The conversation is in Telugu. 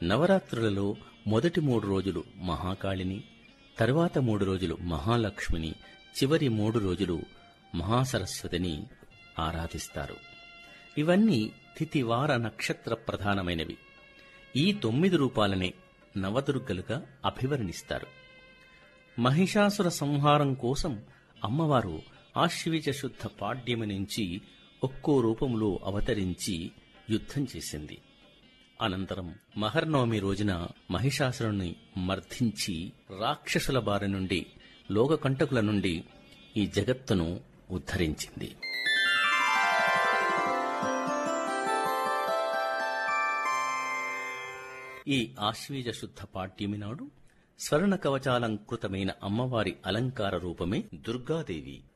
నవరాత్రులలో మొదటి మూడు రోజులు మహాకాళిని తరువాత మూడు రోజులు మహాలక్ష్మిని చివరి మూడు రోజులు మహాసరస్వతిని ఆరాధిస్తారు ఇవన్నీ తిథివార నక్షత్ర ప్రధానమైనవి ఈ తొమ్మిది రూపాలనే నవదుర్గలుగా అభివర్ణిస్తారు మహిషాసుర సంహారం కోసం అమ్మవారు ఆశ్వీజ శుద్ధ పాడ్యమి నుంచి ఒక్కో రూపంలో అవతరించి యుద్ధం చేసింది అనంతరం మహర్నవమి రోజున మహిషాసురుని మర్ధించి రాక్షసుల బారి నుండి లోకకంటకుల నుండి ఈ జగత్తును ఉద్ధరించింది ఈ ఆశ్వీజ శుద్ధ పాడ్యమి నాడు స్వర్ణ కవచాలంకృతమైన అమ్మవారి అలంకార రూపమే దుర్గాదేవి